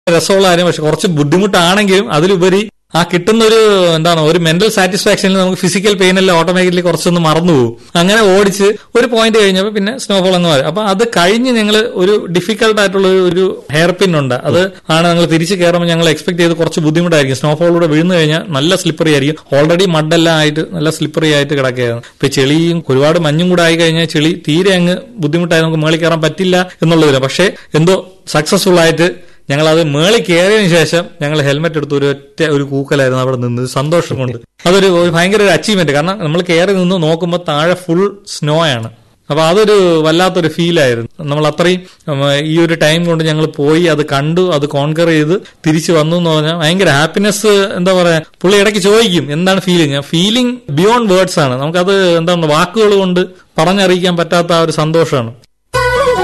രസമുള്ള കാര്യം പക്ഷെ കുറച്ച് ബുദ്ധിമുട്ടാണെങ്കിലും അതിലുപരി ആ കിട്ടുന്ന ഒരു എന്താണ് ഒരു മെന്റൽ സാറ്റിസ്ഫാക്ഷനിൽ നമുക്ക് ഫിസിക്കൽ പെയിൻ എല്ലാം ഓട്ടോമാറ്റിക്കലി കുറച്ചൊന്ന് മറന്നു പോകും അങ്ങനെ ഓടിച്ച് ഒരു പോയിന്റ് കഴിഞ്ഞപ്പോൾ പിന്നെ സ്നോഫോൾ എന്ന് പറയും അപ്പൊ അത് കഴിഞ്ഞ് ഞങ്ങൾ ഒരു ഡിഫിക്കൽട്ട് ആയിട്ടുള്ള ഒരു- ഒരു ഹെയർ പിൻ ഉണ്ട് അത് ആണ് ഞങ്ങൾ തിരിച്ച് കയറുമ്പോൾ ഞങ്ങൾ എക്സ്പെക്ട് ചെയ്ത് കുറച്ച് ബുദ്ധിമുട്ടായിരിക്കും സ്നോഫോളിലൂടെ വീഴുന്നു കഴിഞ്ഞാൽ നല്ല സ്ലിപ്പറി ആയിരിക്കും ഓൾറെഡി മഡെല്ലാം ആയിട്ട് നല്ല സ്ലിപ്പറി ആയിട്ട് കിടക്കുകയാണ് ഇപ്പൊ ചെളിയും ഒരുപാട് മഞ്ഞും കൂടെ ആയി കഴിഞ്ഞാൽ ചെളി തീരെ അങ്ങ് ബുദ്ധിമുട്ടായി നമുക്ക് മേളിൽ കയറാൻ പറ്റില്ല എന്നുള്ളതില്ല പക്ഷേ എന്തോ സക്സസ്ഫുൾ ആയിട്ട് ഞങ്ങൾ അത് മേളിൽ കയറിയതിനു ശേഷം ഞങ്ങൾ ഹെൽമെറ്റ് എടുത്ത് ഒരു ഒറ്റ ഒരു കൂക്കലായിരുന്നു അവിടെ നിന്ന് സന്തോഷം കൊണ്ട് അതൊരു ഒരു ഭയങ്കര ഒരു അച്ചീവ്മെന്റ് കാരണം നമ്മൾ കയറി നിന്ന് നോക്കുമ്പോൾ താഴെ ഫുൾ സ്നോ ആണ് അപ്പൊ അതൊരു വല്ലാത്തൊരു ഫീലായിരുന്നു നമ്മൾ അത്രയും ഉം, ഈ ഒരു ടൈം കൊണ്ട് ഞങ്ങൾ പോയി അത് കണ്ടു അത് കോൺകർ ചെയ്ത് തിരിച്ചു വന്നു എന്ന് പറഞ്ഞാൽ ഭയങ്കര ഹാപ്പിനെസ് എന്താ പറയാ പുള്ളി ഇടയ്ക്ക് ചോദിക്കും എന്താണ് ഫീലിംഗ് ഫീലിംഗ് ബിയോണ്ട് വേർഡ്സ് ആണ് നമുക്കത് എന്താണ് വാക്കുകൾ കൊണ്ട് പറഞ്ഞറിയിക്കാൻ പറ്റാത്ത ആ ഒരു സന്തോഷമാണ്